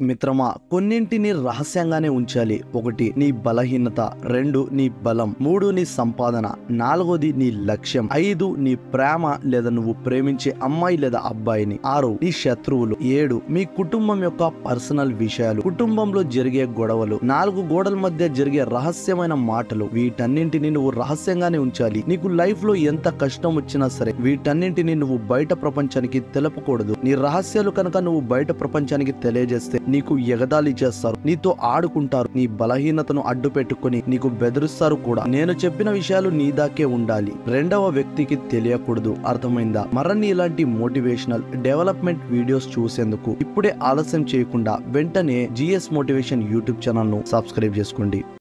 మిత్రమా కొన్నింటిని రహస్యంగానే ఉంచాలి ఒకటి నీ బలహీనత రెండు నీ బలం మూడు నీ సంపాదన నాలుగోది నీ లక్ష్యం ఐదు నీ ప్రేమ లేదా నువ్వు ప్రేమించే అమ్మాయి లేదా అబ్బాయిని ఆరు నీ శత్రువులు ఏడు మీ కుటుంబం యొక్క పర్సనల్ విషయాలు కుటుంబంలో జరిగే గొడవలు నాలుగు గోడల మధ్య జరిగే రహస్యమైన మాటలు వీటన్నింటిని నువ్వు రహస్యంగానే ఉంచాలి నీకు లైఫ్ లో ఎంత కష్టం వచ్చినా సరే వీటన్నింటిని నువ్వు బయట ప్రపంచానికి తెలపకూడదు నీ రహస్యాలు కనుక నువ్వు బయట ప్రపంచానికి తెలియజేస్తే నీకు ఎగదాలి చేస్తారు నీతో ఆడుకుంటారు నీ బలహీనతను అడ్డు పెట్టుకుని నీకు బెదిరిస్తారు కూడా నేను చెప్పిన విషయాలు నీ దాకే ఉండాలి రెండవ వ్యక్తికి తెలియకూడదు అర్థమైందా మరిన్ని ఇలాంటి మోటివేషనల్ డెవలప్మెంట్ వీడియోస్ చూసేందుకు ఇప్పుడే ఆలస్యం చేయకుండా వెంటనే జిఎస్ మోటివేషన్ యూట్యూబ్ ఛానల్ ను సబ్స్క్రైబ్ చేసుకోండి